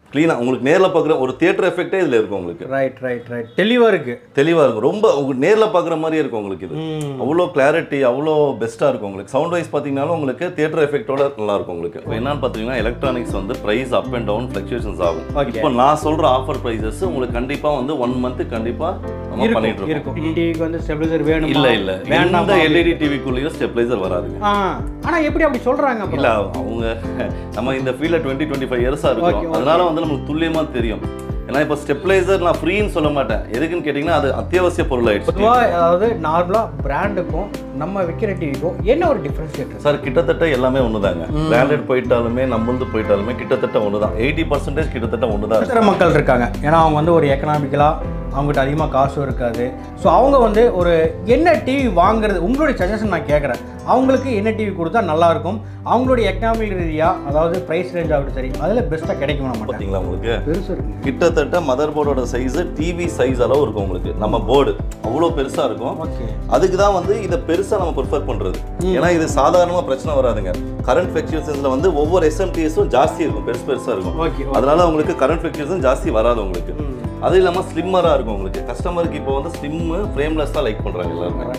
க்ளீனாக உங்களுக்கு நேரில் பார்க்குற ஒரு தியேட்டர் எஃபெக்டே இதில் இருக்கும் உங்களுக்கு ரைட் ரைட் ரைட் தெளிவாக இருக்கு தெளிவாக இருக்கும் ரொம்ப உங்களுக்கு நேரில் பார்க்குற மாதிரியே இருக்கும் உங்களுக்கு இது அவ்வளோ கிளாரிட்டி அவ்வளோ பெஸ்ட்டாக இருக்கும் உங்களுக்கு சவுண்ட் வைஸ் பார்த்தீங்கன்னாலும் உங்களுக்கு தியேட்டர் எஃபெக்டோட நல்லா இருக்கும் உங்களுக்கு இப்போ என்னன்னு பார்த்தீங்கன்னா எலக்ட்ரானிக்ஸ் வந்து price up and down fluctuations ஆகும் Okay. இப்போ நான் சொல்கிற ஆஃபர் ப்ரைஸஸ் உங்களுக்கு கண்டிப்பாக வந்து ஒன் மந்த் கண்டிப்பாக நம்ம பண்ணிட்டு இருக்கும் இருக்கோம் இருக்கும் டிவிக்கு வந்து ஸ்டெபிலைசர் வேணும் இல்ல இல்ல வேண்டாம் எந்த எல்இடி டிவிக்குள்ளேயும் ஸ்டெபிளைசர் வராதுங்க ஆ ஆனா எப்படி அப்படி சொல்றாங்க அப்புறம்? இல்ல அவங்க நம்ம இந்த ஃபீல்ட்ல டுவெண்ட்டி டுவெண்ட்டி ஃபைவ் இயர்ஸாக Okay, இருக்கும் okay. அதனால வந்து நமக்கு துல்லியமா தெரியும் ஏன்னா இப்போ ஸ்டெபிளைசர் நான் ஃப்ரீன்னு சொல்ல மாட்டேன் எதுக்குன்னு கேட்டிங்கன்னா அது அத்தியாவசிய பொருள் ஆயிடுச்சு பொதுவா அதாவது நார்மலா பிராண்டுக்கும் நம்ம விற்கிற டிவிக்கும் என்ன ஒரு டிஃபரன்ஷியேட் இருக்கு சார் கிட்டத்தட்ட எல்லாமே ஒண்ணுதாங்க பிராண்டட் போயிட்டாலுமே நம்மளது போயிட்டாலுமே கிட்டத்தட்ட ஒண்ணுதான் எயிட்டி பர்சன்டேஜ் கிட்டத்தட்ட ஒண்ணுதான் நடுத்தர மக்கள் இருக்காங்க ஏன்னா அவங்க வந்து ஒரு எக்கனாமிக்கலாக அவங்ககிட்ட அதிகமாக காசும் இருக்காது ஸோ அவங்க வந்து ஒரு என்ன டிவி வாங்குறது உங்களுடைய சஜஷன் நான் கேட்குறேன் அவங்களுக்கு என்ன டிவி கொடுத்தா நல்லா இருக்கும் அவங்களுடைய எக்கனாமிக் ரீதியாக அதாவது ப்ரைஸ் ரேஞ்ச் ஆகட்டும் சரி அதில் பெஸ்ட்டாக கிடைக்கும் நம்ம பார்த்தீங்களா உங்களுக்கு பெருசு இருக்குங்க கிட்டத்தட்ட மதர் போர்டோட சைஸ் டிவி சைஸ் அளவு இருக்கும் உங்களுக்கு நம்ம போர்டு அவ்வளோ பெருசா இருக்கும் ஓகே அதுக்கு தான் வந்து இதை பெருசா நம்ம ப்ரிஃபர் பண்றது ஏன்னா இது சாதாரணமா பிரச்சனை வராதுங்க கரண்ட் ஃபிளக்சுவேஷன்ஸ்ல வந்து ஒவ்வொரு எஸ்எம்டிஎஸும் ஜாஸ்தி இருக்கும் பெருசு பெருசா இருக்கும் ஓகே அதனால உங்களுக்கு கரண்ட் ஃபிளக்சுவேஷன் ஜாஸ்தி வராது உங்களுக்கு அது இல்லாம ஸ்லிம்மரா இருக்கும் உங்களுக்கு கஸ்டமருக்கு இப்போ வந்து ஸ்லிம் ஃப்ரேம்லெஸ் தான் லைக் பண்றாங்க எல்லாருமே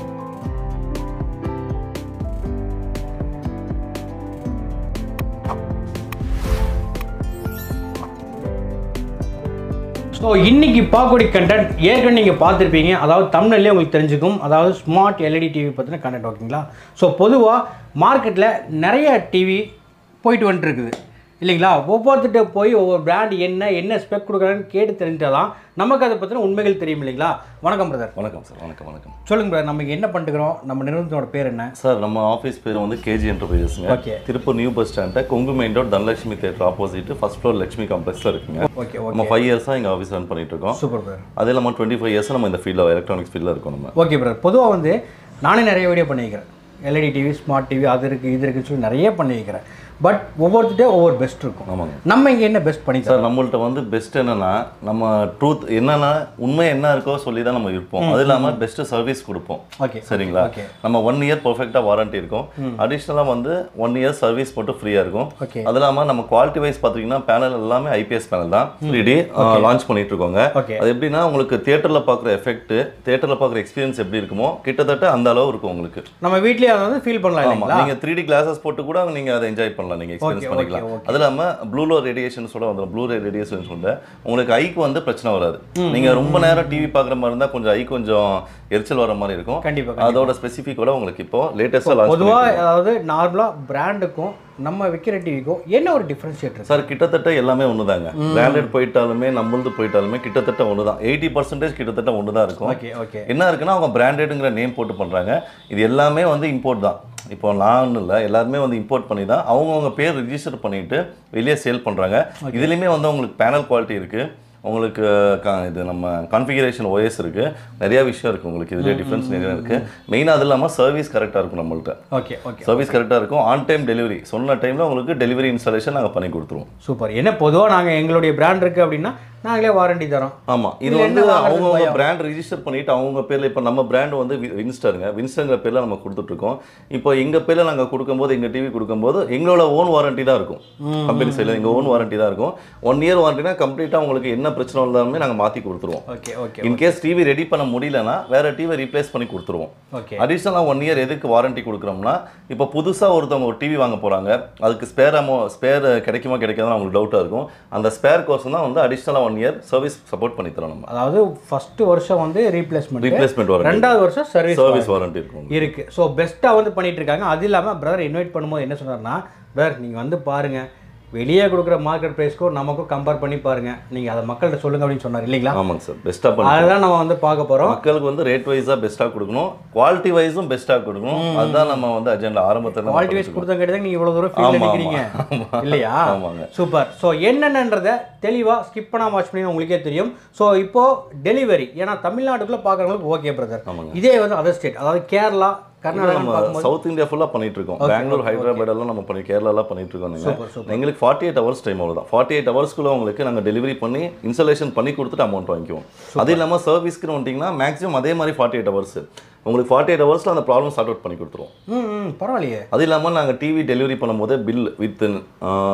ஸோ இன்னைக்கு பார்க்கக்கூடிய கண்டென்ட் ஏற்கனவே நீங்கள் பார்த்துருப்பீங்க அதாவது தமிழ்லேயே உங்களுக்கு தெரிஞ்சுக்கும் அதாவது ஸ்மார்ட் எல்இடி டிவி பற்றின கண்டென்ட் ஓகேங்களா ஸோ பொதுவாக மார்க்கெட்டில் நிறைய டிவி போயிட்டு வந்துட்டு இருக்குது இல்லைங்களா ஒவ்வொருத்திட்ட போய் ஒவ்வொரு பிராண்ட் என்ன என்ன ஸ்பெக் கொடுக்குறாங்கன்னு கேட்டு தெரிஞ்சால் தான் நமக்கு அதை பற்றின உண்மைகள் தெரியும் இல்லைங்களா வணக்கம் பிரதர் வணக்கம் சார் வணக்கம் வணக்கம் சொல்லுங்க பிரதர் நம்ம என்ன பண்ணிட்டுக்கிறோம் நம்ம நிறுவனத்தோட பேர் என்ன சார் நம்ம ஆஃபீஸ் பேர் வந்து கேஜி என்டர்பிரைசஸ்ங்க Okay. Tiruppur new bus ஸ்டாண்ட Kongu main road Dhanalakshmi theatre opposite first floor Lakshmi காம்ப்ளெக்ஸ்ல இருக்குங்க ஓகே நம்ம ஓகே ஃபைவ் இயர்ஸாக எங்கள் ஆஃபீஸ் ரன் பண்ணிட்டு இருக்கோம் சூப்பர் பிரதர் அது இல்லாமல் டுவெண்ட்டி ஃபைவ் இயர்ஸ் நம்ம இந்த ஃபீல்டில் எலக்ட்ரானிக்ஸ் ஃபீல்டில் இருக்கோம் நம்ம ஓகே பிரதர் பொதுவாக வந்து நானே நிறைய வீடியோ பண்ணியிருக்கிறேன் எல்இடி டிவி ஸ்மார்ட் டிவி அது இருக்குது இது இருக்குன்னு சொல்லி நிறைய பண்ணியிருக்கிறேன் பட் ஒவ்வொருத்திட்டே ஒவ்வொரு பெஸ்ட் இருக்கும் ஆமாங்க நம்ம இங்கே என்ன பெஸ்ட் பண்ணி சார் நம்மள்ட்ட வந்து பெஸ்ட் என்னன்னா நம்ம ட்ரூத் என்னன்னா உண்மை என்ன இருக்கோ சொல்லி தான் நம்ம இருப்போம் அது இல்லாமல் பெஸ்ட் சர்வீஸ் கொடுப்போம் ஓகே சரிங்களா ஓகே நம்ம ஒன் இயர் பர்ஃபெக்டாக வாரண்டி இருக்கும் அடிஷ்னலாக வந்து ஒன் இயர் சர்வீஸ் மட்டும் ஃப்ரீயாக இருக்கும் ஓகே அது இல்லாமல் நம்ம குவாலிட்டி வைஸ் பார்த்தீங்கன்னா பேனல் எல்லாமே ஐபிஎஸ் பேனல் தான் த்ரீ டி லான்ச் பண்ணிட்டு இருக்கோங்க ஓகே அது எப்படின்னா உங்களுக்கு தியேட்டரில் பார்க்குற எஃபெக்ட் தியேட்டரில் பார்க்குற எக்ஸ்பீரியன்ஸ் எப்படி இருக்குமோ கிட்டத்தட்ட அந்த அளவு இருக்கும் உங்களுக்கு நம்ம வீட்லயே அதை வந்து ஃபீல் பண்ணலாம் ஆமா இல்லைங்களா நீங்க த்ரீ டி கிளாஸஸ் போட்டு கூட நீங்க அதை என்ஜாய் பண்ணலாம் நீங்க எக்ஸ்பீரியன்ஸ் Okay, பண்ணிக்கலாம் okay, okay. அது இல்லாம ப்ளூலோ ரேடியேஷன் சொல்ல வந்துடும் ப்ளூ ரே ரேடியேஷன் சொல்ல உங்களுக்கு ஐக்கு வந்து பிரச்சனை வராது நீங்க ரொம்ப நேரம் டிவி பார்க்குற மாதிரி இருந்தா கொஞ்சம் ஐ கொஞ்சம் எரிச்சல் வர மாதிரி இருக்கும் கண்டிப்பாக அதோட ஸ்பெசிஃபிக்கோட உங்களுக்கு இப்போ லேட்டஸ்ட்டாக லான்ச் பொதுவாக அதாவது நார்மலாக பிராண்டுக்கும் நம்ம விற்கிற டிவிக்கும் என்ன ஒரு டிஃப்ரென்ஷியேட் இருக்கு சார் கிட்டத்தட்ட எல்லாமே ஒண்ணுதாங்க பிராண்டட் போயிட்டாலுமே நம்மளது போயிட்டாலுமே கிட்டத்தட்ட ஒண்ணுதான் எயிட்டி பர்சன்டேஜ் கிட்டத்தட்ட ஒன்று தான் இருக்கும் ஓகே ஓகே என்ன இருக்குன்னா அவங்க பிராண்டடுங்கிற நேம் போட்டு பண்றாங்க இது எல்லாமே வந்து இம்போர்ட் தான் இப்போ நான் இல்லை எல்லாருமே வந்து இம்போர்ட் பண்ணி தான் அவங்கவுங்க பேர் ரிஜிஸ்டர் பண்ணிட்டு வெளியே சேல் பண்றாங்க இதுலேயுமே வந்து உங்களுக்கு பேனல் குவாலிட்டி இருக்கு உங்களுக்கு க- இது நம்ம கான்ஃபிகரேஷன் ஓஎஸ் இருக்கு நிறைய விஷயம் இருக்கு உங்களுக்கு இதுல டிஃப்ரென்ஸ் நிறைய இருக்கு மெயினாக அது இல்லாமல் சர்வீஸ் கரெக்டாக இருக்கும் நம்மள்ட்ட ஓகே ஓகே சர்வீஸ் கரெக்டாக இருக்கும் ஆன் டைம் டெலிவரி சொன்ன டைம்ல உங்களுக்கு டெலிவரி இன்ஸ்டாலேஷன் நாங்கள் பண்ணி கொடுத்துருவோம் சூப்பர் என்ன பொதுவாக நாங்கள் எங்களுடைய பிராண்ட் இருக்குது அப்படின்னா நாங்களே வாரண்டி தரோம் ஆமா இது இதுல வந்து என்ன வாங்குறது அவங்கவுங்க பயம்? பிராண்ட் ரிஜிஸ்டர் பண்ணிட்டு அவங்க பேர்ல இப்போ நம்ம பிராண்ட் வந்து வி- வின்ஸ்டருங்க வின்ஸ்டருங்கிற பேர்ல நம்ம கொடுத்துட்டு இருக்கோம் இப்போ எங்க பேர்ல நாங்க கொடுக்கும்போது எங்க டிவி கொடுக்கும்போது எங்களோட ஓன் வாரண்டி தான் இருக்கும் கம்பெனி சைடில் எங்க ஓன் வாரண்டி தான் இருக்கும் ஒன் இயர் வாரண்டினா கம்ப்ளீட்டா உங்களுக்கு என்ன பிரச்சனை இருந்தாலுமே நாங்க மாத்தி கொடுத்துருவோம் okay okay in case TV ready பண்ண முடியலன்னா வேற டிவி ரீப்ளேஸ் பண்ணி கொடுத்துருவோம் ஓகே அடிஷ்னலாக ஒன் இயர் எதுக்கு வாரண்டி கொடுக்குறோம்னா இப்போ புதுசாக ஒருத்தவங்க ஒரு டிவி வாங்க போகிறாங்க அதுக்கு ஸ்பேர் அமௌ ஸ்பேர் கிடைக்குமா கிடைக்காதுன்னு அவங்களுக்கு டவுட்டாக இருக்கும் அந்த ஸ்பேர் கோர்ஸ் தான் வந்து அடிஷ்னலாக ஒன் இயர் சர்வீஸ் சப்போர்ட் பண்ணி தரோம் நம்ம அதாவது ஃபர்ஸ்ட் வருஷம் வந்து ரீப்ளேஸ்மெண்ட் ரீப்ளேஸ்மெண்ட் வாரண்டி ரெண்டாவது வருஷம் சர்வீஸ் சர்வீஸ் வாரண்டி இருக்கும் இருக்கு ஸோ பெஸ்ட்டாக வந்து பண்ணிட்டு இருக்காங்க அது இல்லாமல் பிரதர் இன்வைட் பண்ணும்போது என்ன சொன்னார்னா பிரதர் நீங்கள் வந்து பாருங்க வெளியே கொடுக்குற மார்க்கெட் ப்ரைஸ்க்கும் நமக்கும் கம்பேர் பண்ணி பாருங்க நீங்கள் அதை மக்கள்கிட்ட சொல்லுங்க அப்படின்னு சொன்னார் இல்லைங்களா ஆமாங்க சார் பெஸ்ட்டாக பண்ணி அதுதான் நம்ம வந்து பார்க்க போகிறோம் மக்களுக்கு வந்து ரேட் வைஸாக பெஸ்ட்டாக கொடுக்கணும் குவாலிட்டி வைஸும் பெஸ்ட்டாக கொடுக்கணும் அதுதான் நம்ம வந்து அஜெண்டா ஆரம்பத்தில் குவாலிட்டி வைஸ் கொடுத்தங்காட்டி நீங்கள் இவ்வளோ தூரம் ஃபீல்டில் ஆமா, நிற்கிறீங்க ஆமா. இல்லையா ஆமாங்க. சூப்பர் ஸோ என்னென்னன்றதை தெளிவாக ஸ்கிப் பண்ணாம வாட்ச் பண்ணி உங்களுக்கே தெரியும் ஸோ இப்போ டெலிவரி ஏன்னா தமிழ்நாட்டுக்குள்ளே பார்க்குறவங்களுக்கு ஓகே பிரதர் ஆமாங்க. இதே வந்து அதர் ஸ்டேட் அதாவது கேரளா கர்நாடகா நம்ம பார்க்கும்போது சவுத் இந்தியா ஃபுல்லாக பண்ணிட்டு இருக்கோம் பெங்களூர் ஹைதராபாத் எல்லாம் நம்ம பண்ணி கேரளாலாம் பண்ணிட்டு இருக்கோம் நீங்க. சூப்பர் சூப்பர் எங்களுக்கு ஃபார்ட்டி எயிட் ஹவர்ஸ் டைம் அவ்வளோதான் ஃபார்ட்டி எயிட் ஹவர்ஸ்க்குள்ள உங்களுக்கு நாங்கள் டெலிவரி பண்ணி இன்ஸ்டாலேஷன் பண்ணி கொடுத்துட்டு அமௌண்ட் வாங்கிக்குவோம் அது இல்லாமல் சர்வீஸ்க்குன்னு வந்துட்டிங்கன்னா மேக்ஸிமம் அதே மாதிரி ஃபார்ட்டி எயிட் ஹவர்ஸ் உங்களுக்கு ஃபார்ட்டி எயிட் ஹவர்ஸில் அந்த ப்ராப்ளம் சார்ட் அவுட் பண்ணி கொடுத்துருவோம் ம் ம் பரவாயில்லையே அது இல்லாமல் நாங்கள் டிவி டெலிவரி பண்ணும்போது பில் வித்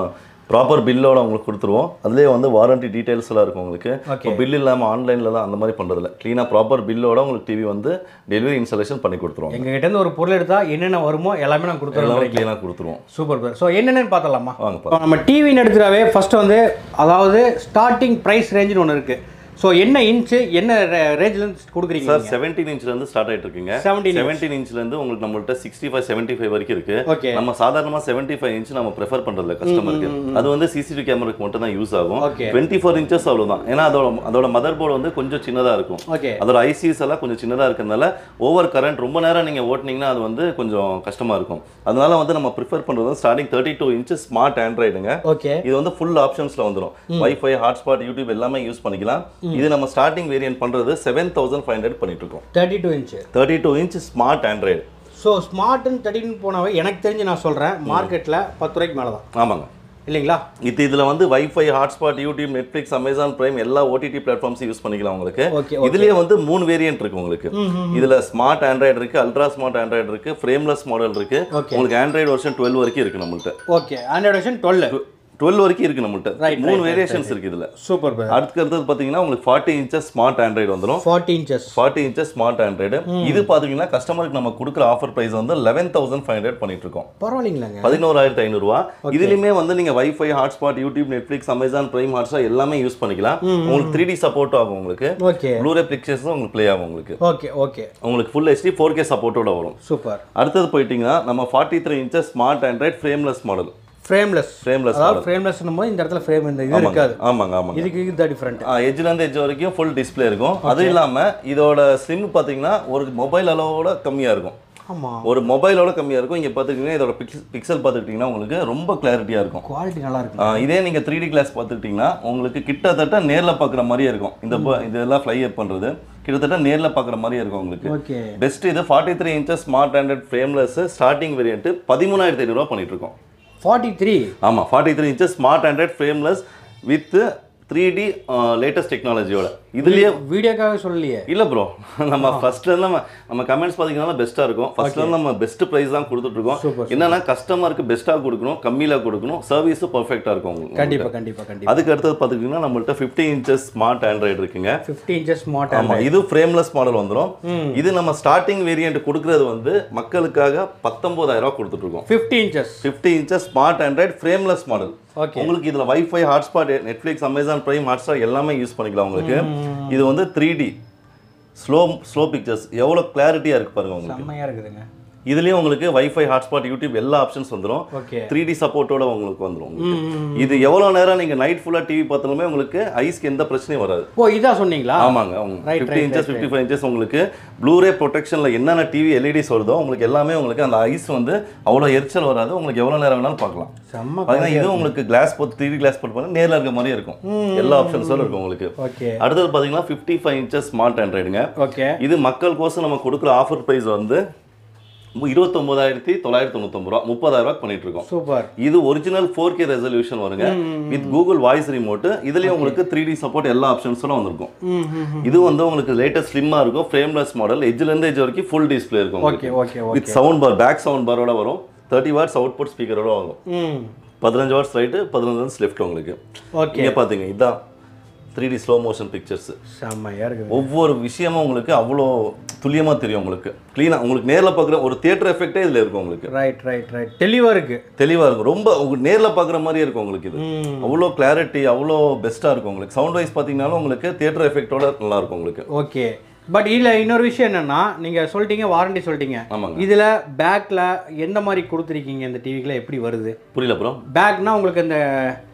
ப்ராப்பர் பில்லோட உங்களுக்கு கொடுத்துருவோம் அதுலேயே வந்து வாரண்டி டீடைல்ஸ் எல்லாம் இருக்கும் உங்களுக்கு Okay. இப்போ பில் இல்லாமல் ஆன்லைன்லலாம் அந்த மாதிரி பண்ணுறதில்ல க்ளீனாக ப்ராப்பர் பில்லோட உங்களுக்கு டிவி வந்து டெலிவரி இன்ஸ்டாலேஷன் பண்ணி கொடுத்துருவோம் எங்ககிட்ட இருந்து ஒரு பொருள் எடுத்தா என்னென்ன வருமோ எல்லாமே நான் கொடுத்துருவோம் எல்லாமே க்ளீனாக கொடுத்துருவோம் சூப்பர் சார் ஸோ என்னென்னு பார்த்தலாமா வாங்க இப்போ நம்ம டிவின்னு எடுத்துட்டாவே ஃபர்ஸ்ட் வந்து அதாவது ஸ்டார்டிங் ப்ரைஸ் ரேஞ்சுன்னு ஒன்று இருக்குது ஸோ என்ன இன்ச்சு என்ன ரேஞ்சிலேருந்து கொடுக்குறீங்க சார் செவன்டீன் இன்ச்லேருந்து ஸ்டார்ட் ஆகிட்டு இருக்குங்க 17 inch. செவன்டீன் இன்ச்லேருந்து உங்களுக்கு நம்மள்ட்ட சிக்ஸ்டி ஃபைவ் செவன்ட்டி ஃபைவ் வரைக்கும் இருக்கு ஓகே நம்ம சாதாரணமாக செவன்ட்டி ஃபைவ் இன்ச் நம்ம ப்ரிஃபர் பண்ணுறதில்ல கஸ்டமருக்கு அது வந்து சிசிடிவி கேமராக்கு மட்டும் தான் யூஸ் ஆகும் Okay. டுவெண்ட்டி ஃபோர் இன்ச்சஸ் அவ்வளோதான் ஏன்னா அதோட அதோட மதர் போர்டு வந்து கொஞ்சம் சின்னதாக இருக்கும் ஓகே அதோட ஐசிஸ் எல்லாம் கொஞ்சம் சின்னதாக இருக்கிறதுனால ஓவர் கரண்ட் ரொம்ப நேரம் நீங்கள் ஓட்டுனீங்கன்னா அது வந்து கொஞ்சம் கஷ்டமாக இருக்கும் அதனால வந்து நம்ம ப்ரிஃபர் பண்ணுறது starting thirty two inch smart ஆண்ட்ராய்டுங்க ஓகே இது வந்து ஃபுல் ஆப்ஷன்ஸில் வந்துடும் வைஃபை ஹாட்ஸ்பாட் யூடியூப் எல்லாமே யூஸ் பண்ணிக்கலாம் இது நம்ம ஸ்டார்டிங் வேரியன்ட் பண்ணுறது செவன் தௌசண்ட் ஃபைவ் ஹண்ட்ரட் பண்ணிட்டு இருக்கோம் thirty two inch thirty two inch smart Android so ஸ்மார்ட்னு தேர்ட்டின்னு போனாவே எனக்கு தெரிஞ்சு நான் சொல்கிறேன் மார்க்கெட்டில் பத்து ரூபாய்க்கு மேலே தான் ஆமாங்க இல்லைங்களா இது இதில் வந்து wifi hotspot YouTube Netflix Amazon Prime எல்லா ஓடிடி பிளாட்ஃபார்ம்ஸ் யூஸ் பண்ணிக்கலாம் உங்களுக்கு ஓகே இதுலயே வந்து மூணு வேரியன்ட் இருக்கு உங்களுக்கு இதுல ஸ்மார்ட் ஆண்ட்ராய்டு இருக்கு அல்ட்ரா ஸ்மார்ட் ஆண்ட்ராய்டு இருக்கு ஃப்ரேம்லெஸ் மாடல் இருக்கு Okay. உங்களுக்கு ஆண்ட்ராய்டு வெர்ஷன் டுவெல் வரைக்கும் இருக்கு நம்மள்ட்ட okay Android version twelve twelve வரைக்கும் இருக்கு நம்மள்ட்ட Right, மூணு right, வேரியேஷன்ஸ் இருக்கு இதுல சூப்பர் பிரதர் அடுத்து அடுத்தது பாத்தீங்கன்னா உங்களுக்கு ஃபார்ட்டி இன்ச்சஸ் ஸ்மார்ட் ஆண்ட்ராய்டு வந்துடும் forty inches forty inches smart Android இது பாத்தீங்கன்னா கஸ்டமருக்கு நம்ம கொடுக்குற ஆஃபர் பிரைஸ் வந்து லெவன் தௌசண்ட் ஃபைவ் ஹண்ட்ரட் பண்ணிட்டு இருக்கோம் பரவாயில்லைங்களாங்க பதினோராயிரத்தி ஐநூறுரூவா இதுலயுமே வந்து நீங்க wifi hotspot YouTube Netflix Amazon Prime Hotstar எல்லாமே யூஸ் பண்ணிக்கலாம் உங்களுக்கு த்ரீ டி சப்போர்ட் ஆகும் உங்களுக்கு ஓகே ப்ளூரே பிக்சர்ஸும் உங்களுக்கு ப்ளே ஆகும் உங்களுக்கு ஓகே ஓகே உங்களுக்கு ஃபுல் ஹெச்டி ஃபோர் கே சப்போர்ட்டோட வரும் சூப்பர் அடுத்தது போயிட்டீங்கன்னா நம்ம forty three inches smart Android frameless model frameless frameless அதாவது மாடல் ஃப்ரேம்லெஸ் போது இந்த இடத்துல ஃப்ரேம் இந்த இது இருக்காது ஆமாங்க ஆமாங்க இதுக்கு இதுதான் டிஃப்ரெண்ட் எட்ஜ்ல இருந்து எட்ஜ் வரைக்கும் ஃபுல் டிஸ்ப்ளே இருக்கும் அது இல்லாம இதோட ஸ்லிம் பாத்தீங்கன்னா ஒரு மொபைல் அளவோட கம்மியா இருக்கும் ஆமாம் ஒரு மொபைலோட கம்மியா இருக்கும் இங்க பாத்துக்கிட்டீங்கன்னா இதோட பிக்சல் பிக்சல் பார்த்துக்கிட்டிங்கன்னா உங்களுக்கு ரொம்ப கிளாரிட்டியா இருக்கும் குவாலிட்டி நல்லா இருக்கு ஆ, இதே நீங்க த்ரீ டி கிளாஸ் பார்த்துக்கிட்டிங்கன்னா உங்களுக்கு கிட்டத்தட்ட நேர்ல பார்க்குற மாதிரியே இருக்கும் இந்த ப- இதெல்லாம் ஃப்ளை அப் பண்றது கிட்டத்தட்ட நேர்ல பார்க்குற மாதிரியே இருக்கும் உங்களுக்கு ஓகே பெஸ்ட் இது forty three inches smart Android frameless starting variant பதிமூணாயிரத்தி ஐநூறுரூவா பண்ணிட்டு இருக்கோம் ஃபார்ட்டி த்ரீ ஆமாம் forty three inches smart Android frameless with three D latest டெக்னாலஜியோட இதுலயே வீடியோக்காக சொல்லலையே இல்ல ப்ரோ நம்ம ஃபர்ஸ்ட்ல இருந்து நம்ம நம்ம கமெண்ட்ஸ் பாத்தீங்கன்னா பெஸ்ட்டா இருக்கும் ஃபர்ஸ்ட்ல இருந்து நம்ம பெஸ்ட் பிரைஸ் தான் கொடுத்துட்டு இருக்கோம் Super, என்னன்னா கஸ்டமருக்கு பெஸ்ட்டா கொடுக்கணும் கம்மியில கொடுக்கணும் சர்வீஸும் பர்ஃபெக்டா இருக்கும் உங்களுக்கு கண்டிப்பா கண்டிப்பா கண்டிப்பா அதுக்கு அடுத்தது பாத்துக்கிட்டீங்கன்னா நம்மள்ட்ட 50 இன்ச்சஸ் ஸ்மார்ட் ஆண்ட்ராய்டு இருக்குங்க ஃபிஃப்டி இன்ச்சஸ் ஸ்மார்ட் ஆமா இது ஃப்ரேம்லெஸ் மாடல் வந்துரும் இது நம்ம ஸ்டார்டிங் வேரியன்ட் கொடுக்கறது வந்து மக்களுக்காக 19000 ரூபாய் கொடுத்துட்டு இருக்கோம் fifty inches 50 inches smart Android frameless model okay உங்களுக்கு இதுல wifi hotspot Netflix Amazon Prime Hotstar எல்லாமே யூஸ் பண்ணிக்கலாம் உங்களுக்கு இது வந்து three D slow slow pictures எவ்வளோ கிளாரிட்டியாக இருக்கு பாருங்க உங்களுக்கு செம்மையா இருக்குதுங்க இதுலயும் உங்களுக்கு வைஃபை ஹாட்ஸ்பாட் யூடியூப் எல்லா ஆப்ஷன்ஸ் வந்துரும் ஓகே த்ரீ டி சப்போர்ட்டோட உங்களுக்கு வந்துரும் உங்களுக்கு. இது எவ்வளோ நேரம் நீங்க நைட் ஃபுல்லா டிவி பார்த்தாலுமே உங்களுக்கு ஐஸ்க்கு எந்த பிரச்சனையும் வராது ஓ இதான் சொன்னீங்களா ஆமாங்க Right, fifty right, inches fifty five inches உங்களுக்கு ப்ளூரே ப்ரொடெக்ஷனில் என்னென்ன டிவி எல்இடிஸ் வருதோ உங்களுக்கு எல்லாமே உங்களுக்கு அந்த ஐஸ் வந்து அவ்வளோ எரிச்சல் வராது உங்களுக்கு எவ்வளோ நேரம் வேணாலும் பார்க்கலாம் செம்ம பார்த்தீங்கன்னா இது உங்களுக்கு கிளாஸ் போட்டு த்ரீ கிளாஸ் போட்டு பாருங்க நேரில் இருக்க மாதிரியே இருக்கும் எல்லா ஆப்ஷன்ஸோட இருக்கும் உங்களுக்கு ஓகே அடுத்தது பார்த்தீங்கன்னா ஃபிஃப்டி ஃபைவ் இன்ச்சஸ் ஸ்மார்ட் ஆண்ட்ராய்டுங்க ஓகே இது மக்களுக்கோசம் நம்ம கொடுக்குற ஆஃபர் ப்ரைஸ் வந்து இருபத்தொம்போதாயிரத்தி தொள்ளாயிரத்தி தொண்ணூத்தொம்பது ரூபா முப்பதாயிரம் ரூபாய் பண்ணிட்டு இருக்கோம் சூப்பர் இது ஒரிஜினல் ஃபோர் கே ரெசல்யூஷன் வருங்க வித் கூகுள் வாய்ஸ் ரிமோட் இதுலயும் உங்களுக்கு த்ரீ டி சப்போர்ட் எல்லா ஆப்ஷன்ஸோட வந்திருக்கும் ம் ம் இது வந்து உங்களுக்கு லேட்டஸ்ட் ஸ்லிம்மா இருக்கும் ஃப்ரேம்லெஸ் மாடல் எட்ஜ்ல இருந்து எட்ஜ் வரைக்கும் ஃபுல் டிஸ்ப்ளே இருக்கும் okay okay with sound bar pack sound பாரோட வரும் தேர்ட்டி வாட்ஸ் அவுட்புட் ஸ்பீக்கரோட வரும் ம் பதினஞ்சு வாட்ஸ் ரைட்டு பதினஞ்சு வாட்ஸ் லெஃப்ட் உங்களுக்கு ஓகே இங்க பாத்தீங்க இதான் three D slow motion pictures செம்மையா இருக்குது ஒவ்வொரு விஷயமும் உங்களுக்கு அவ்வளோ துல்லியமா தெரியும் உங்களுக்கு க்ளீனா உங்களுக்கு நேர்ல பார்க்குற ஒரு தியேட்டர் எஃபெக்டே இதுல இருக்கும் உங்களுக்கு ரைட் ரைட் ரைட் தெளிவா இருக்கு தெளிவா இருக்கும் ரொம்ப உங்களுக்கு நேர்ல பார்க்குற மாதிரியே இருக்கும் உங்களுக்கு இது ம் அவ்வளோ கிளாரிட்டி அவ்வளோ பெஸ்ட்டாக இருக்கும் உங்களுக்கு சவுண்ட் வைஸ் பார்த்தீங்கன்னாலும் உங்களுக்கு தியேட்டர் எஃபெக்டோட நல்லா இருக்கும் உங்களுக்கு ஓகே பட் இதில் இன்னொரு விஷயம் என்னன்னா நீங்கள் சொல்லிட்டீங்க வாரண்டி சொல்லிட்டீங்க ஆமாங்க இதில் பேக்கில் எந்த மாதிரி கொடுத்துருக்கீங்க இந்த டிவிக்கில் எப்படி வருது புரியல ப்ரோ பேக்னா உங்களுக்கு இந்த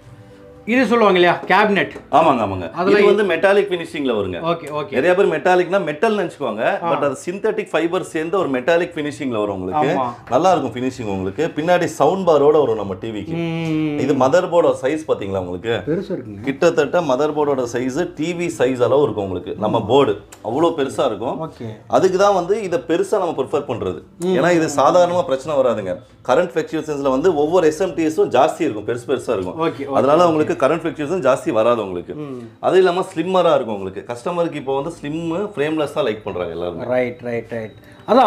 இது சொல்லுவாங்க இல்லையா கேபினெட் ஆமாங்க ஆமாங்க இது வந்து மெட்டாலிக் ஃபினிஷிங்ல வருங்க ஓகே ஓகே நிறைய பேர் மெட்டாலிக்னா மெட்டல் நினச்சிக்குவாங்க பட் அது சிந்தட்டிக் ஃபைபர் சேர்ந்து ஒரு மெட்டாலிக் ஃபினிஷிங்ல வரும் உங்களுக்கு ஆமா. நல்லா இருக்கும் ஃபினிஷிங் உங்களுக்கு பின்னாடி சவுண்ட் பாரோட வரும் நம்ம டிவிக்கு ம் இது மதர் போர்டோட சைஸ் பாத்தீங்களா உங்களுக்கு பெருசு இருக்குங்க கிட்டத்தட்ட மதர் போர்டோட சைஸ் டிவி சைஸ் அளவு இருக்கும் உங்களுக்கு நம்ம போர்டு அவ்வளோ பெருசா இருக்கும் ஓகே அதுக்கு தான் வந்து இதை பெருசா நம்ம ப்ரிஃபர் பண்றது ஏன்னா இது சாதாரணமா பிரச்சனை வராதுங்க கரண்ட் ஃபிளக்சுவேஷன்ஸ்ல வந்து ஒவ்வொரு எஸ்எம்டிஎஸும் ஜாஸ்தி இருக்கும் பெருசு பெருசா இருக்கும் ஓகே அதனால உங்களுக்கு கரண்ட் ஃபிளக்சுவேஷன் ஜாஸ்தி வராது உங்களுக்கு அது இல்லாம ஸ்லிம்மரா இருக்கும் உங்களுக்கு கஸ்டமருக்கு இப்போ வந்து ஸ்லிம் ஃப்ரேம்லெஸ் தான் லைக் பண்றாங்க எல்லாருமே ரைட் ரைட் ரைட் அதான்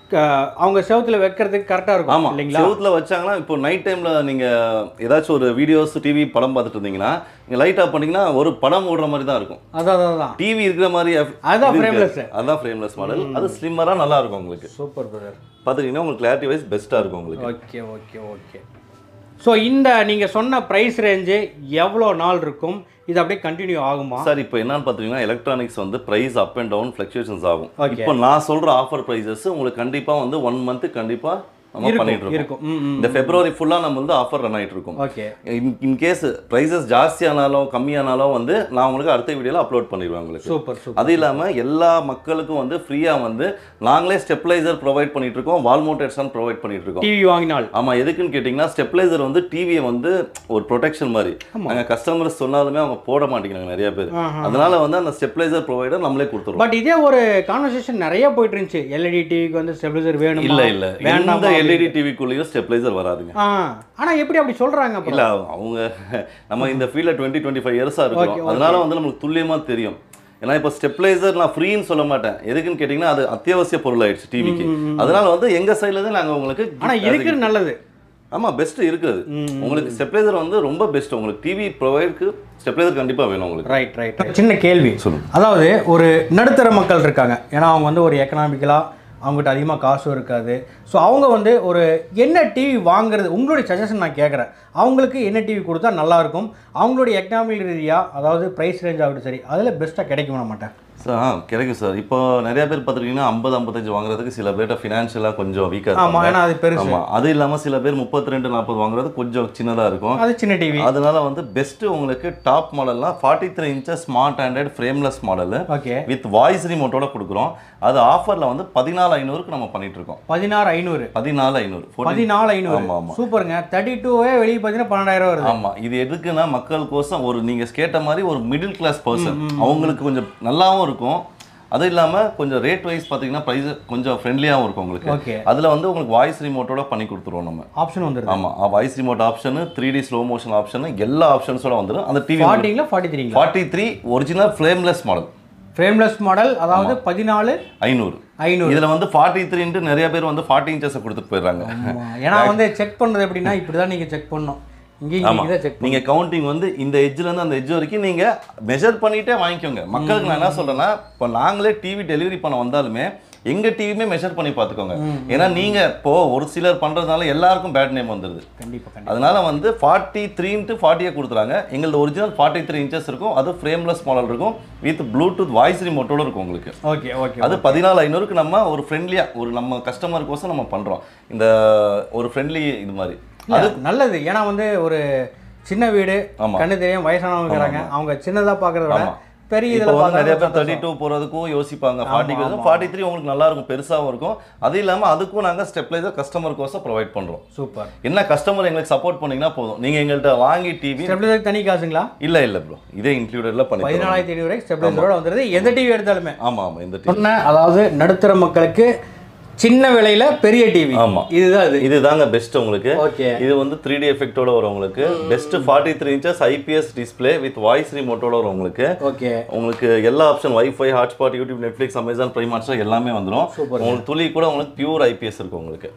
க- அவங்க செவத்துல வைக்கிறதுக்கு கரெக்டாக இருக்கும் ஆமா இல்லைங்களா செவுத்துல வச்சாங்கன்னா இப்போ நைட் டைம்ல நீங்க ஏதாச்சும் ஒரு வீடியோஸ் டிவி படம் பார்த்துட்டு இருந்தீங்கன்னா நீங்க லைட் ஆஃப் பண்ணீங்கன்னா ஒரு படம் ஓடுற மாதிரி தான் இருக்கும் அதான் அதான், அதான் டிவி இருக்கிற மாதிரி எஃப்- அதான் இது frameless. இருக்காது. அதான் ஃப்ரேம்லெஸ் மாடல் அது ஸ்லிம்மரா நல்லா இருக்கும் உங்களுக்கு சூப்பர் பிரதர் பார்த்துக்கிட்டீங்கன்னா உங்களுக்கு கிளாரிட்டி வைஸ் பெஸ்ட்டாக இருக்கும் உங்களுக்கு ஓகே ஓகே ஓகே ஸோ இந்த நீங்கள் சொன்ன ப்ரைஸ் ரேஞ்சு எவ்வளோ நாள் இருக்கும் இது அப்படியே கண்டினியூ ஆகுமா சார் இப்போ என்னன்னு பார்த்தீங்கன்னா எலக்ட்ரானிக்ஸ் வந்து price up and down fluctuations ஆகும் Okay. இப்போ நான் சொல்ற ஆஃபர் ப்ரைஸஸ் உங்களுக்கு கண்டிப்பா வந்து ஒன் மந்த் கண்டிப்பா நம்ம பண்ணிட்டு இருக்கும் இருக்கோம் இருக்கும் ம் ம் இந்த ஃபெப்ரவரி ஃபுல்லா நம்ம வந்து ஆஃபர் ரன் ஆயிட்டு இருக்கும் ஓகே இன் கேஸ் ப்ரைஸஸ் ஜாஸ்தியானாலும் கம்மியானாலும் வந்து நான் உங்களுக்கு அடுத்த வீடியோல அப்லோட் பண்ணிடுவேன் உங்களுக்கு சூப்பர் சூப்பர் அது இல்லாம எல்லா மக்களுக்கும் வந்து ஃப்ரீயா வந்து நாங்களே ஸ்டெபிளைசர் ப்ரொவைட் பண்ணிட்டு இருக்கோம் வால் மவுண்டட்ஸ் ப்ரொவைட் பண்ணிட்டு இருக்கோம் டிவி வாங்கினால் ஆமா எதுக்குன்னு கேட்டிங்கன்னா ஸ்டெபிளைசர் வந்து டிவியை வந்து ஒரு ப்ரொடெக்ஷன் மாதிரி நாங்க கஸ்டமர்ஸ் சொன்னாலுமே அவங்க போட மாட்டேங்கிறாங்க நிறைய பேர் ஆஹா. அதனால வந்து அந்த ஸ்டெபிளைசர் ப்ரொவைடர் நம்மளே கொடுத்துருவோம் பட் இதே ஒரு கான்வர்சேஷன் நிறைய போயிட்டு இருந்துச்சு எல்இடி டிவிக்கு வந்து ஸ்டெபிலைசர் வேணும் இல்ல இல்ல வேண்டாமா எந்த எல்இடி டிவிக்குள்ளேயும் ஸ்டெபிளைசர் வராதுங்க ஆ ஆனா எப்படி அப்படி சொல்றாங்க அப்புறம் இல்ல அவங்க நம்ம இந்த ஃபீல்ட்ல டுவெண்ட்டி டுவெண்ட்டி ஃபைவ் இயர்ஸா Okay, இருக்கோம் okay. அதனால வந்து நமக்கு துல்லியமா தெரியும் ஏன்னா இப்போ ஸ்டெபிளைசர் நான் ஃப்ரீன்னு சொல்ல மாட்டேன் எதுக்குன்னு கேட்டிங்கன்னா அது அத்தியாவசிய பொருள் ஆயிடுச்சு டிவிக்கு அதனால வந்து எங்க சைடுல இருந்து நாங்க உங்களுக்கு ஆனா gift இருக்கிறது நல்லது ஆமா பெஸ்ட் இருக்குது உங்களுக்கு ஸ்டெபிளைசர் வந்து ரொம்ப பெஸ்ட் உங்களுக்கு டிவி ப்ரொவைடுக்கு ஸ்டெபிளைசர் கண்டிப்பா வேணும் உங்களுக்கு ரைட் ரைட் சின்ன கேள்வி சொல்லுங்க. அதாவது ஒரு நடுத்தர மக்கள் இருக்காங்க ஏன்னா அவங்க வந்து ஒரு எக்கனாமிக்கலாக அவங்ககிட்ட அதிகமாக காசும் இருக்காது ஸோ அவங்க வந்து ஒரு என்ன டிவி வாங்குறது உங்களுடைய சஜஷன் நான் கேட்குறேன் அவங்களுக்கு என்ன டிவி கொடுத்தா நல்லா இருக்கும் அவங்களுடைய எக்கனாமிக் ரீதியாக அதாவது ப்ரைஸ் ரேஞ்ச் ஆகட்டும் சரி அதில் பெஸ்ட்டாக கிடைக்குமா மாட்டேன் சார் ஆ கிடைக்கும் சார் இப்போ நிறைய பேர் பார்த்துருக்கீங்கன்னா ஐம்பது ஐம்பத்தஞ்சு வாங்குறதுக்கு சில பேர்ட்ட ஃபினான்ஷியலாக கொஞ்சம் வீக்காக ஆமாம் ஏன்னா அது பெருசு ஆமா அது இல்லாம சில பேர் முப்பத்தி ரெண்டு நாற்பது வாங்குறது கொஞ்சம் சின்னதா இருக்கும் அது சின்ன டிவி அதனால வந்து பெஸ்ட் உங்களுக்கு டாப் மாடல்லாம் forty three inches smart Android frameless model okay with voice ரிமோட்டோட கொடுக்குறோம் அது ஆஃபர்ல வந்து பதினாலு ஐநூறுக்கு நம்ம பண்ணிட்டு இருக்கோம் பதினாறு ஐநூறு பதினாலு ஐநூறு பதினாலு ஐநூறு ஆமா, ஆமா. சூப்பருங்க தேர்ட்டி டூவே வெளியே பார்த்தீங்கன்னா பன்னெண்டாயிரம் வருது ஆமா இது எதுக்குன்னா மக்களுக்கோசம் ஒரு நீங்க கேட்ட மாதிரி ஒரு மிடில் கிளாஸ் பர்சன் அவங்களுக்கு கொஞ்சம் நல்லாவும் இருக்கும் அது இல்லாம கொஞ்சம் ரேட் வைஸ் பாத்தீங்கன்னா ப்ரைஸ் கொஞ்சம் ஃப்ரெண்ட்லியாகவும் இருக்கும் உங்களுக்கு ஓகே அதுல வந்து உங்களுக்கு வாய்ஸ் ரிமோட்டோட பண்ணி கொடுத்துருவோம் நம்ம ஆப்ஷன் வந்துருது ஆமா voice remote option three D slow motion option எல்லா ஆப்ஷன்ஸோட வந்துடும் அந்த டிவி ஃபார்ட்டிங்களா ஃபார்ட்டி த்ரீங்களா forty three original frameless model frameless model அதாவது பதினாலு ஐநூறு ஐநூறு இதுல வந்து ஃபார்ட்டி த்ரீன்ட்டு நிறைய பேர் வந்து ஃபார்ட்டி இன்ச்சஸை கொடுத்துட்டு போயிடுறாங்க ஆமா. ஏன்னா வந்து செக் பண்றது எப்படின்னா இப்படி தான் நீங்க செக் பண்ணணும் இங்கே ஆமா இங்கே தான் செக் நீங்க கவுண்டிங் வந்து இந்த எட்ஜ்ல இருந்து அந்த எட்ஜ் வரைக்கும் நீங்க மெஷர் பண்ணிட்டே வாங்கிக்கோங்க மக்களுக்கு நான் என்ன சொல்றேன்னா இப்போ நாங்களே டிவி டெலிவரி பண்ண வந்தாலுமே எங்க டிவியுமே மெஷர் பண்ணி பார்த்துக்கோங்க ஏன்னா நீங்க இப்போ ஒரு சிலர் பண்றதுனால எல்லாருக்கும் பேட் நேம் வந்துருது கண்டிப்பா கண்டிப்பா அதனால வந்து ஃபார்ட்டி த்ரீன்ட்டு ஃபார்ட்டியை கொடுத்துறாங்க எங்களது ஒரிஜினல் ஃபார்ட்டி த்ரீ இன்ச்சஸ் இருக்கும் அது ஃப்ரேம்லெஸ் மாடல் இருக்கும் வித் ப்ளூடூத் வாய்ஸ் ரிமோட்டோட இருக்கும் உங்களுக்கு ஓகே ஓகே அது பதினாலு ஐநூறுக்கு நம்ம ஒரு ஃப்ரெண்ட்லியாக ஒரு நம்ம கஸ்டமருக்கோசம் நம்ம பண்ணுறோம் இந்த ஒரு ஃப்ரெண்ட்லி இது மாதிரி அது நல்லது ஏன்னா வந்து ஒரு சின்ன வீடு ஆமா. கண்ணு தெரியாம வயசானவங்க இருக்கிறாங்க அவங்க சின்னதா பார்க்கறத விட ஆமா. பெரிய இப்போ இதில் வந்து நிறைய பேர் பார்த்தா தேர்ட்டி டூ போகிறதுக்கும் யோசிப்பாங்க ஃபார்ட்டிக்கு ஃபார்ட்டி த்ரீ உங்களுக்கு நல்லா இருக்கும் பெருசாகவும் இருக்கும் அது இல்லாமல் அதுக்கும் நாங்கள் ஸ்டெப்லைசர் கஸ்டமருக்கோசம் ப்ரொவைட் பண்ணுறோம் சூப்பர் என்ன கஸ்டமர் எங்களுக்கு சப்போர்ட் பண்ணீங்கன்னா போதும் நீங்கள் எங்கள்கிட்ட வாங்கி டிவி ஸ்டெபிலைசர் தனி காசுங்களா இல்லை இல்லை ப்ரோ இதே இன்க்ளூடட்ல பண்ணி தரோம். பதினாலாயிரத்தி ஐநூறு ரூபாய் ஸ்டெபிலைசரோட வந்துருது எந்த டிவி எடுத்தாலுமே ஆமா ஆமா இந்த டிவி சொன்ன அதாவது நடுத்தர மக்களுக்கு சின்ன விலையில பெரிய டிவி ஆமா. இதுதான் இது இதுதாங்க பெஸ்ட் உங்களுக்கு ஓகே இது வந்து த்ரீ டி எஃபெக்டோட வரும் உங்களுக்கு best forty three inches IPS display with voice ரிமோட்டோட வரும் உங்களுக்கு ஓகே உங்களுக்கு எல்லா option wifi hotspot YouTube Netflix Amazon Prime Hotstar எல்லாமே வந்துடும் Super. உங்களுக்கு துளி கூட உங்களுக்கு பியூர் ஐபிஎஸ் இருக்கும் உங்களுக்கு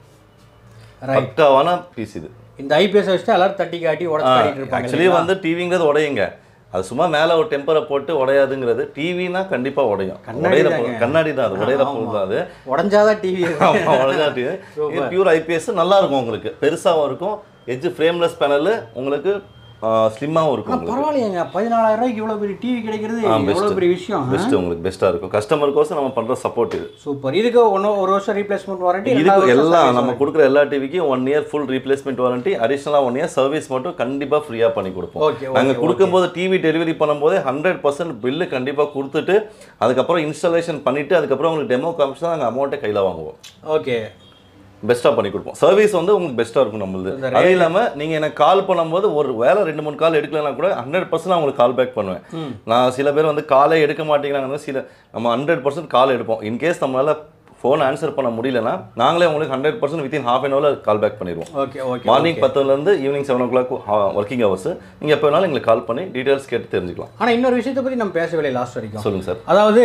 ரைட் பக்காவான பீஸ் இது இந்த ஐபிஎஸ் வச்சுட்டு எல்லாரும் தட்டி காட்டி உடச்சு காட்டிட்டு இருப்பாங்க ஆக்சுவலி வந்து டிவிங்கிறது உடையுங்க அது சும்மா மேல ஒரு டெம்பரை போட்டு உடையாதுங்கிறது டிவினா கண்டிப்பா உடையும் உடையிற பொருள் கண்ணாடி தான் அது உடையிற பொருள் தான் அது உடஞ்சாதான் டிவி ஆமா, உடைஞ்சா TV. இது பியூர் ஐபிஎஸ் நல்லா இருக்கும் உங்களுக்கு பெருசாவும் இருக்கும் எட்ஜ் ஃப்ரேம்லெஸ் பேனல் உங்களுக்கு ஸ்லிம்மாவும் இருக்கும் உங்களுக்கு பரவாயில்லையேங்க பதினாலாயிரம் ரூபாய்க்கு இவ்வளவு பெரிய டிவி கிடைக்கிறது ஆ, best. எவ்வளவு பெரிய விஷயம் பெஸ்ட் உங்களுக்கு பெஸ்ட்டா இருக்கும் கஸ்டமருக்கோசம் நம்ம பண்ற சப்போர்ட் இது சூப்பர் இதுக்கு ஒன்று ஒரு வருஷம் ரீப்ளேஸ்மெண்ட் வாரண்டி இதுக்கு எல்லாம் நம்ம கொடுக்குற எல்லா டிவிக்கும் one year full replacement warranty அடிஷனலாக ஒன் இயர் சர்வீஸ் மட்டும் கண்டிப்பாக ஃப்ரீயாக பண்ணி கொடுப்போம் ஓகே நாங்கள் கொடுக்கும்போது டிவி டெலிவரி பண்ணும்போது ஹண்ட்ரட் பர்சன்ட் பில்லு கண்டிப்பாக கொடுத்துட்டு அதுக்கப்புறம் இன்ஸ்டாலேஷன் பண்ணிட்டு அதுக்கப்புறம் உங்களுக்கு டெமோ காமிச்சு தான் நாங்கள் அமௌண்ட்டை கையில் வாங்குவோம் ஓகே பெஸ்ட்டாக பண்ணி கொடுப்போம் சர்வீஸ் வந்து உங்களுக்கு பெஸ்ட்டாக இருக்கும் நம்மளுது இந்த அது இல்லாமல் நீங்கள் எனக்கு கால் பண்ணும்போது ஒரு வேலை ரெண்டு மூணு கால் எடுக்கலனா கூட ஹண்ட்ரட் பர்சன்ட் உங்களுக்கு கால் பேக் பண்ணுவேன் நான் சில பேர் வந்து காலே எடுக்க மாட்டேங்கிறாங்க சில நம்ம ஹண்ட்ரட் பர்சன்ட் கால் எடுப்போம் இன்கேஸ் நம்மளால ஃபோன் ஆன்சர் பண்ண முடியலன்னா நாங்களே உங்களுக்கு hundred percent within half an ஹவரில் கால் பேக் பண்ணிடுவோம் ஓகே ஓகே மார்னிங் பத்துலேருந்து evening seven o'clock working hours நீங்கள் எப்போ வேணாலும் எங்களுக்கு கால் பண்ணி டீட்டெயில்ஸ் கேட்டு தெரிஞ்சுக்கலாம் ஆனால் இன்னொரு விஷயத்தை பற்றி நம்ம பேசவில்லை லாஸ்ட் வரைக்கும் சொல்லுங்கள் சார் அதாவது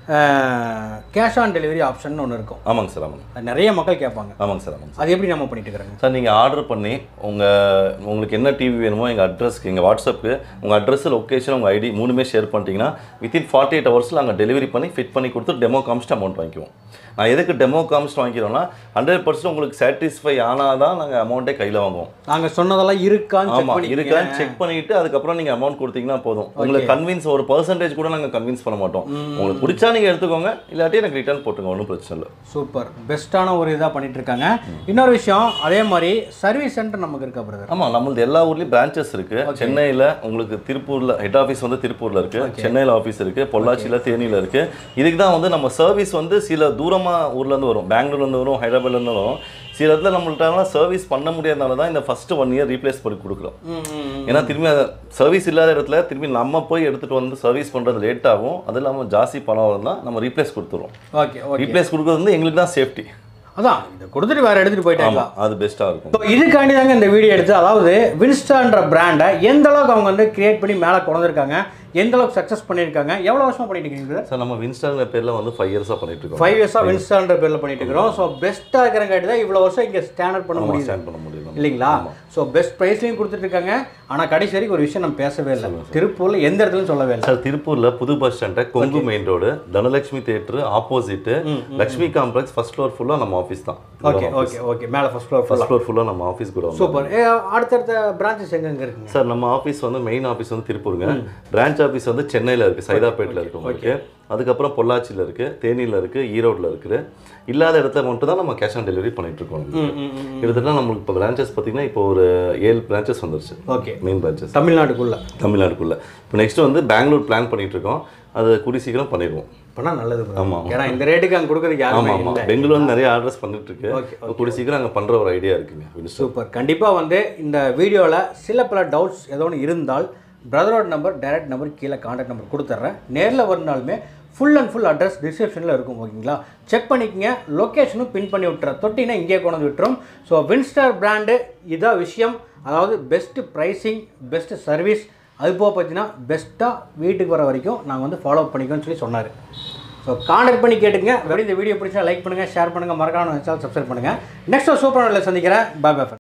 கேஷ் ஆன் டெலிவரி ஆப்ஷன் ஒன்று இருக்கும் ஆமாங்க சார் ஆமாங்க அது நிறைய மக்கள் கேட்பாங்க ஆமாங்க சார் ஆமாங்க அது எப்படி நம்ம பண்ணிட்டு இருக்கிறாங்க சார் நீங்கள் ஆர்டர் பண்ணி உங்கள் உங்களுக்கு என்ன டிவி வேணுமோ எங்கள் அட்ரஸ்க்கு எங்கள் வாட்ஸ்அப்புக்கு உங்கள் அட்ரஸ் லொக்கேஷன் உங்கள் ஐடி மூணுமே ஷேர் பண்ணிட்டீங்கன்னா வித்தின் ஃபார்ட்டி எயிட் ஹவர்ஸில் நாங்கள் டெலிவரி பண்ணி ஃபிட் பண்ணி கொடுத்து டெமோ காமிச்சிட்டு அமௌண்ட் வாங்கிக்குவோம் நான் எதுக்கு டெமோ காமிச்சிட்டு வாங்கிக்கிறோம்னா ஹண்ட்ரட் பர்சன்ட் உங்களுக்கு சாட்டிஸ்ஃபை ஆனால் தான் நாங்கள் அமௌண்ட்டே கையில் வாங்குவோம் நாங்கள் சொன்னதெல்லாம் இருக்கான்னு செக் ஆமாம் பண்ணி இருக்கான்னு செக் பண்ணிட்டு அதுக்கப்புறம் நீங்கள் அமௌண்ட் கொடுத்தீங்கன்னா போதும் உங்களுக்கு கன்வின்ஸ் ஒரு பர்சன்டேஜ் கூட நாங்கள் கன்வின்ஸ் பண்ண மாட்டோம் உங்களுக்கு பிடிச்சா நீங்கள் எடுத்துக்கோங்க இல்லாட்டி எனக்கு ரிட்டர்ன் போட்டுங்க ஒன்றும் பிரச்சனை இல்லை சூப்பர் பெஸ்ட்டான ஒரு இதாக பண்ணிட்டு இருக்காங்க இன்னொரு விஷயம் அதே மாதிரி சர்வீஸ் சென்டர் நமக்கு இருக்கா பிரதர் ஆமாம் நம்மளது எல்லா ஊர்லேயும் பிரான்ச்சஸ் இருக்கு சென்னையில் உங்களுக்கு திருப்பூரில் ஹெட் ஆஃபீஸ் வந்து திருப்பூரில் இருக்கு சென்னையில் ஆஃபீஸ் இருக்கு பொள்ளாச்சியில் தேனியில் இருக்கு இதுக்கு தான் வந்து நம்ம சர்வீஸ் வந்து சில தூரமாக ஊர்லேருந்து வரும் பெங்களூர்லேருந்து வரும் ஹைதராபாத்லேருந்து வரும் சில இடத்துல நம்மள்ட்ட சர்வீஸ் பண்ண முடியாதனால தான் இந்த ஃபர்ஸ்ட் ஒன் இயர் ரீப்ளேஸ் பண்ணி கொடுக்குறோம் ஏன்னா திரும்பி சர்வீஸ் இல்லாத இடத்துல திரும்பி நம்ம போய் எடுத்துகிட்டு வந்து சர்வீஸ் பண்ணுறது லேட் ஆகும் அது இல்லாமல் ஜாஸ்தி பணம் இருந்தால் நம்ம ரீப்ளேஸ் கொடுத்துருவோம் ஓகே ஓகே ரீப்ளேஸ் கொடுக்குறது வந்து எங்களுக்கு தான் சேஃப்டி அதான் இதை கொடுத்துட்டு வேற எடுத்துட்டு போயிட்டாங்க ஆமாம் அது பெஸ்ட்டாக இருக்கும் ஸோ இதுக்காண்டி தாங்க இந்த வீடியோ எடுத்து அதாவது வின்ஸ்டான்ற பிராண்டை எந்த அளவுக்கு அவங்க வந்து கிரியேட் பண்ணி மேலே கொண்டு வந்திருக்காங்க எந்த அளவுக்கு சக்ஸஸ் பண்ணியிருக்காங்க எவ்வளோ வருஷமா பண்ணிட்டு இருக்கீங்க சார் நம்ம வின்ஸ்டாங்கிற பேரில் வந்து ஃபைவ் இயர்ஸாக பண்ணிட்டு இருக்கோம் ஃபைவ் இயர்ஸாக வின்ஸ்டான்ற பேரில் பண்ணிட்டு இருக்கிறோம் ஸோ பெஸ்ட்டாக இருக்கிறங்காட்டி தான் இவ்வளோ வருஷம் இங்கே ஸ்டாண்டர்ட் பண்ண முடியுது ஸ்டாண்ட் பண்ண முடியும் இல்லைங்களா ஸோ பெஸ்ட் ப்ரைஸ்லையும் கொடுத்துட்டு இருக்காங்க ஆனால் கடைசி வரைக்கும் ஒரு விஷயம் நம்ம பேசவே இல்லை திருப்பூரில் எந்த இடத்துலையும் சொல்லவே இல்லை சார் திருப்பூர்ல புது bus ஸ்டாண்ட Kongu main road Dhanalakshmi theatre opposite Lakshmi complex first floor ஃபுல்லா நம்ம ஆஃபீஸ் தான் ஓகே ஓகே ஓகே மேலே ஃபர்ஸ்ட் ஃப்ளோர் ஃபர்ஸ்ட் ஃப்ளோர் ஃபுல்லா நம்ம ஆஃபீஸ் கூட வந்து சூப்பர் அடுத்தடுத்த பிரான்ச்சஸ் எங்கெங்க இருக்குங்க சார் நம்ம ஆஃபீஸ் வந்து மெயின் ஆஃபீஸ் வந்து திருப்பூருங்க பிரான்ச் ஆஃபீஸ் வந்து சென்னையில் இருக்குது சைதாப்பேட்டில் இருக்கு உங்களுக்கு அதுக்கப்புறம் பொள்ளாச்சியில் இருக்குது தேனியில் இருக்குது ஈரோட்டில் இருக்குது இல்லாத இடத்துல மட்டும் தான் நம்ம கேஷ் ஆன் டெலிவரி பண்ணிட்டு இருக்கோம் கிட்டத்தட்ட நம்மளுக்கு இப்போ பிரான்ச்சஸ் பார்த்தீங்கன்னா இப்போ ஒரு ஏழு பிரான்ச்சஸ் வந்துருச்சு ஓகே மெயின் பிரான்ச்சஸ் தமிழ்நாட்டுக்குள்ள தமிழ்நாடுக்குள்ள இப்போ நெக்ஸ்ட் வந்து பெங்களூர் பிளான் பண்ணிட்டு இருக்கோம் அது கூடி சீக்கிரம் பண்ணிடுவோம் பண்ணால் நல்லது bro. ஆமா. ஏன்னா இந்த ரேட்டுக்கு அங்கே கொடுக்குறதுக்கு ஆமா யாருமே ஆமா இல்லை பெங்களூர் வந்து நிறைய ஆர்டர்ஸ் பண்ணிட்டு இருக்கு Okay, இப்போ கூடி சீக்கிரம் அங்கே பண்ற ஒரு ஐடியா இருக்குங்க வின்ஸ்டர் சூப்பர் கண்டிப்பாக வந்து இந்த வீடியோவில் சில பல டவுட்ஸ் ஏதோ ஒன்று இருந்தால் பிரதரோட நம்பர் டைரக்ட் நம்பர் கீழே காண்டாக்ட் நம்பர் கொடுத்துட்றேன் நேரில் வரனாலுமே ஃபுல் அண்ட் ஃபுல் அட்ரஸ் டிஸ்கிரிப்ஷனில் இருக்கும் ஓகேங்களா செக் பண்ணிக்கங்க லொக்கேஷனும் பின் பண்ணி விட்டுற தொட்டினா இங்கேயே கொண்டு வந்து விட்டுரும் ஸோ வின்ஸ்டார் பிராண்டு இதான் விஷயம் அதாவது பெஸ்ட்டு ப்ரைஸிங் பெஸ்ட்டு சர்வீஸ் அது போக பார்த்தீங்கன்னா பெஸ்ட்டாக வீட்டுக்கு வர வரைக்கும் நாங்கள் வந்து ஃபாலோ பண்ணிக்கோன்னு சொல்லி சொன்னார் ஸோ காண்டாக்ட் பண்ணி கேட்டுங்க அப்படி இந்த வீடியோ பிடிச்சா லைக் பண்ணுங்கள் ஷேர் பண்ணுங்கள் மறக்காம சேனல் சப்ஸ்கிரைப் பண்ணுங்கள் நெக்ஸ்ட் சூப்பர் சந்திக்கிறேன் பாய் பாய்